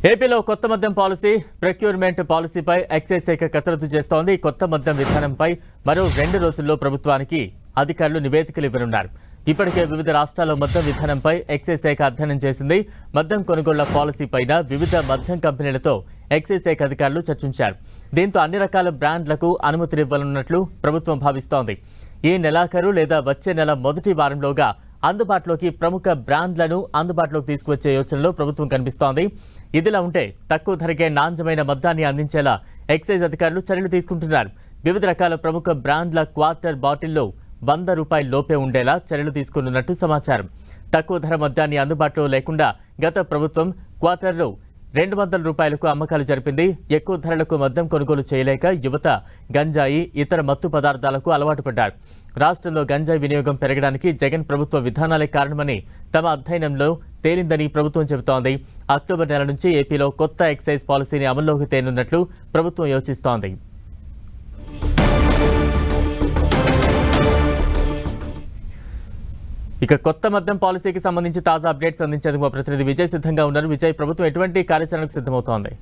ఏపీలో కొత్త మద్యం పాలసీ ప్రొక్యూర్మెంట్ పాలసీపై ఎక్సైజ్ శాఖ కసరత్తు చేస్తోంది ఈ కొత్త మద్యం విధానంపై మరో రెండు రోజుల్లో ప్రభుత్వానికి అధికారులు నివేదికలు ఇవ్వనున్నారు ఇప్పటికే వివిధ రాష్ట్రాల్లో మద్యం విధానంపై ఎక్సైజ్ శాఖ అధ్యయనం చేసింది మద్యం కొనుగోళ్ల పాలసీ పైన వివిధ మద్యం కంపెనీలతో ఎక్సైజ్ శాఖ అధికారులు చర్చించారు దీంతో అన్ని రకాల బ్రాండ్లకు అనుమతులివ్వనున్నట్లు ప్రభుత్వం భావిస్తోంది ఈ నెలాఖరు లేదా వచ్చే నెల మొదటి వారంలోగా అందుబాటులోకి ప్రముఖ బ్రాండ్లను అందుబాటులోకి తీసుకువచ్చే యోచనలో ప్రభుత్వం కనిపిస్తోంది ఇదిలా ఉంటే తక్కువ ధరకే నాణ్యమైన మద్యాన్ని అందించేలా ఎక్సైజ్ అధికారులు చర్యలు తీసుకుంటున్నారు వివిధ రకాల ప్రముఖ బ్రాండ్ల క్వార్టర్ బాటిల్లో వంద రూపాయల లోపే ఉండేలా చర్యలు తీసుకున్నట్టు సమాచారం తక్కువ ధర మద్యాన్ని అందుబాటులో లేకుండా గత ప్రభుత్వం క్వార్టర్లో రెండు వందల రూపాయలకు అమ్మకాలు జరిపింది ఎక్కువ ధరలకు మద్యం కొనుగోలు చేయలేక యువత గంజాయి ఇతర మత్తు పదార్థాలకు అలవాటు పడ్డారు రాష్ట్రంలో గంజాయి వినియోగం పెరగడానికి జగన్ ప్రభుత్వ విధానాలే కారణమని తమ అధ్యయనంలో తేలిందని ప్రభుత్వం చెబుతోంది అక్టోబర్ నెల నుంచి ఏపీలో కొత్త ఎక్సైజ్ పాలసీని అమల్లోకి తేనున్నట్లు ప్రభుత్వం యోచిస్తోంది ఇక కొత్త మద్యం పాలసీకి సంబంధించి తాజా అప్డేట్స్ అందించేందుకు మా ప్రతినిధి విజయ్ సిద్ధంగా ఉన్నారు విజయ్ ప్రభుత్వం ఎటువంటి కార్యాచరణకు సిద్ధమవుతోంది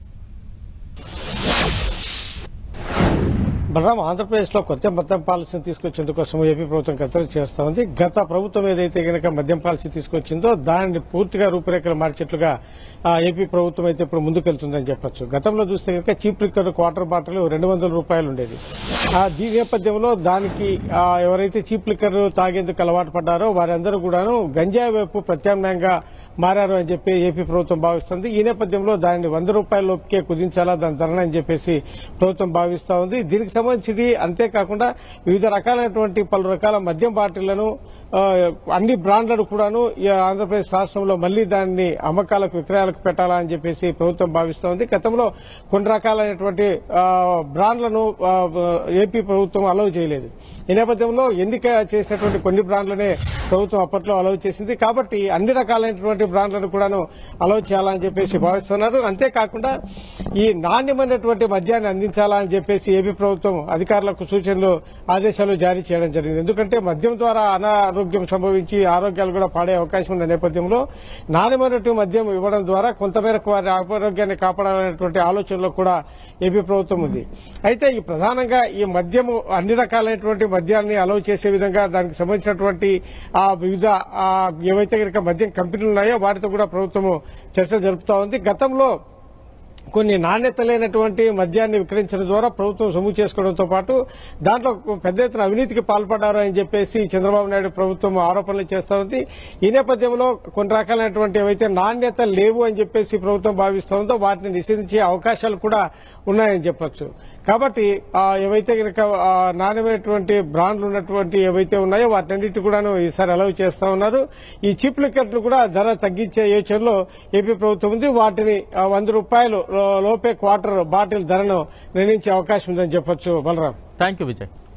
బలరాం ఆంధ్రప్రదేశ్లో కొత్త మద్యం పాలసీని తీసుకొచ్చేందుకోసం ఏపీ ప్రభుత్వం కసరత్తు చేస్తా ఉంది గత ప్రభుత్వం ఏదైతే గనక మద్యం పాలసీ తీసుకొచ్చిందో దాన్ని పూర్తిగా రూపురేఖలు మార్చేట్లుగా ఆ, ఏపీ ప్రభుత్వం అయితే ఇప్పుడు ముందుకెళ్తుందని చెప్పొచ్చు గతంలో చూస్తే కనుక చీప్ లిక్కర్ క్వార్టర్ బాటిల్ రెండు వందల రూపాయలు ఉండేది ఆ దీని నేపథ్యంలో దానికి ఆ, ఎవరైతే చీప్ లిక్కర్ తాగేందుకు అలవాటు పడ్డారో వారందరూ కూడాను గంజాయి వైపు ప్రత్యామ్నాయంగా మారారు అని చెప్పి ఏపీ ప్రభుత్వం భావిస్తుంది ఈ నేపథ్యంలో దాన్ని వంద రూపాయల లోపుకే కుదించాలా దాని ధరణ అని చెప్పేసి ప్రభుత్వం భావిస్తా ఉంది దీనికి సంబంధించి అంతేకాకుండా వివిధ రకాలైనటువంటి పలు రకాల మద్యం బాటిళ్లను ఆ, అన్ని బ్రాండ్లను కూడాను ఈ ఆంధ్రప్రదేశ్ రాష్ట్రంలో మళ్లీ దాన్ని అమ్మకాలకు విక్రయాలకు పెట్టాలా అని చెప్పేసి ప్రభుత్వం భావిస్తోంది గతంలో కొన్ని రకాలైనటువంటి ఆ, బ్రాండ్లను ఆ, ఏపీ ప్రభుత్వం అలౌ చేయలేదు ఈ నేపథ్యంలో ఎన్నిక చేసినటువంటి కొన్ని బ్రాండ్లనే ప్రభుత్వం అప్పట్లో అలౌ చేసింది కాబట్టి అన్ని రకాలైనటువంటి బ్రాండ్లను కూడాను అలౌ చేయాలని చెప్పేసి భావిస్తున్నారు అంతేకాకుండా ఈ నాణ్యమైనటువంటి మద్యాన్ని అందించాలా అని చెప్పేసి ఏపీ ప్రభుత్వం అధికారులకు సూచనలు ఆదేశాలు జారీ చేయడం జరిగింది ఎందుకంటే మద్యం ద్వారా అనారోగ్యం సంభవించి ఆరోగ్యాలు కూడా పాడే అవకాశం ఉన్న నేపథ్యంలో నాణ్యమైనటువంటి మద్యం ఇవ్వడం ద్వారా కొంతమేరకు వారి ఆరోగ్యాన్ని కాపాడాలనేటువంటి ఆలోచనలో కూడా ఏపీ ప్రభుత్వం ఉంది అయితే ఈ ప్రధానంగా ఈ మద్యము అన్ని రకాలైనటువంటి మద్యాన్ని అలౌ చేసే విధంగా దానికి సంబంధించినటువంటి ఆ వివిధ ఆ ఏవైతే కనుక మద్యం కంపెనీలు ఉన్నాయో వాటితో కూడా ప్రభుత్వము చర్చలు జరుపుతా ఉంది గతంలో కొన్ని నాణ్యత లేనటువంటి మద్యాన్ని విక్రయించడం ద్వారా ప్రభుత్వం సొమ్ము చేసుకోవడంతో పాటు దాంట్లో పెద్ద ఎత్తున అవినీతికి పాల్పడ్డారు అని చెప్పేసి చంద్రబాబు నాయుడు ప్రభుత్వం ఆరోపణలు చేస్తా ఉంది ఈ నేపథ్యంలో కొన్ని రకాలైనటువంటి ఏవైతే నాణ్యత లేవు అని చెప్పేసి ప్రభుత్వం భావిస్తోందో వాటిని నిషేధించే అవకాశాలు కూడా ఉన్నాయని చెప్పొచ్చు కాబట్టి ఆ, ఏవైతే కనుక ఆ, నాణ్యమైనటువంటి బ్రాండ్లు ఉన్నటువంటి ఏవైతే ఉన్నాయో వాటన్నిటి కూడాను ఈసారి అలౌ చేస్తా ఉన్నారు ఈ చీప్ లిక్కర్లు కూడా ధర తగ్గించే యోచనలో ఏపీ ప్రభుత్వం ఉంది వాటిని ఆ, వంద రూపాయలు లో- లోపే క్వార్టర్ బాటిల్ ధరను నిర్ణయించే అవకాశం ఉందని చెప్పొచ్చు బలరాం థ్యాంక్ యూ విజయ్